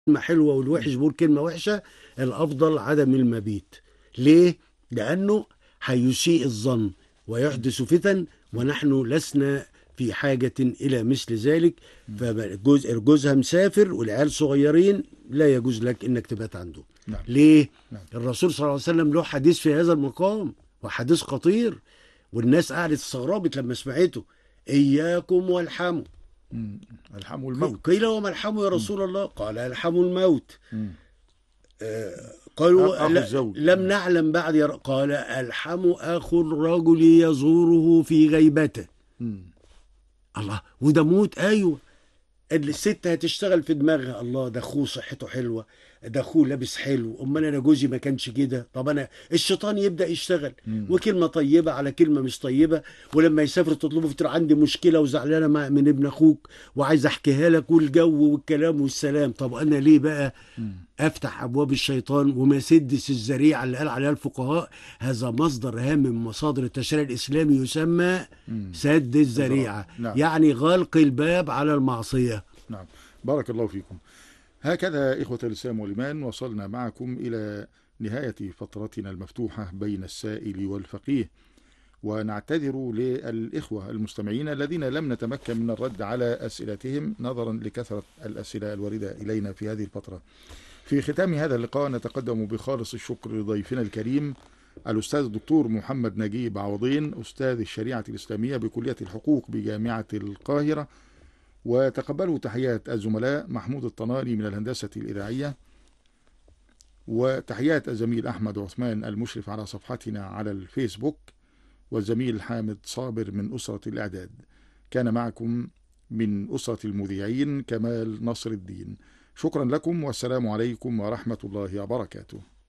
كلمة حلوة والوحش بيقول كلمة وحشة الأفضل عدم المبيت ليه؟ لأنه هيسيء الظن ويحدث فتن ونحن لسنا في حاجة إلى مثل ذلك فجوز جوزها مسافر والعيال صغيرين لا يجوز لك إنك تبات عنده نعم ليه؟ نعم. الرسول صلى الله عليه وسلم له حديث في هذا المقام وحديث خطير والناس قعدت استغربت لما سمعته إياكم والحموا مم. الحم والموت قيل وما الحموا يا رسول الله قال الحم الموت مم. قالوا أخو لا- الزوج. لم نعلم بعد يا ر- قال الحم أخو الرجل يزوره في غيبته مم. الله وده موت ايوه الست هتشتغل في دماغها الله ده اخوه صحته حلوه ده اخوه لابس حلو امال انا جوزي ما كانش كده طب انا الشيطان يبدا يشتغل مم. وكلمه طيبه على كلمه مش طيبه ولما يسافر تطلبه فتر عندي مشكله وزعلانه مع من ابن اخوك وعايز احكيها لك والجو والكلام والسلام طب انا ليه بقى مم. افتح ابواب الشيطان وما سدس الذريعه اللي قال عليها الفقهاء هذا مصدر هام من مصادر التشريع الاسلامي يسمى مم. سد الذريعه نعم. يعني غلق الباب على المعصيه نعم بارك الله فيكم هكذا إخوة الإسلام والإيمان وصلنا معكم إلى نهاية فترتنا المفتوحة بين السائل والفقيه ونعتذر للإخوة المستمعين الذين لم نتمكن من الرد على أسئلتهم نظرا لكثرة الأسئلة الواردة إلينا في هذه الفترة في ختام هذا اللقاء نتقدم بخالص الشكر لضيفنا الكريم الأستاذ الدكتور محمد نجيب عوضين أستاذ الشريعة الإسلامية بكلية الحقوق بجامعة القاهرة وتقبلوا تحيات الزملاء محمود الطناني من الهندسة الإذاعية وتحيات الزميل أحمد عثمان المشرف على صفحتنا على الفيسبوك والزميل حامد صابر من أسرة الإعداد كان معكم من أسرة المذيعين كمال نصر الدين شكرا لكم والسلام عليكم ورحمة الله وبركاته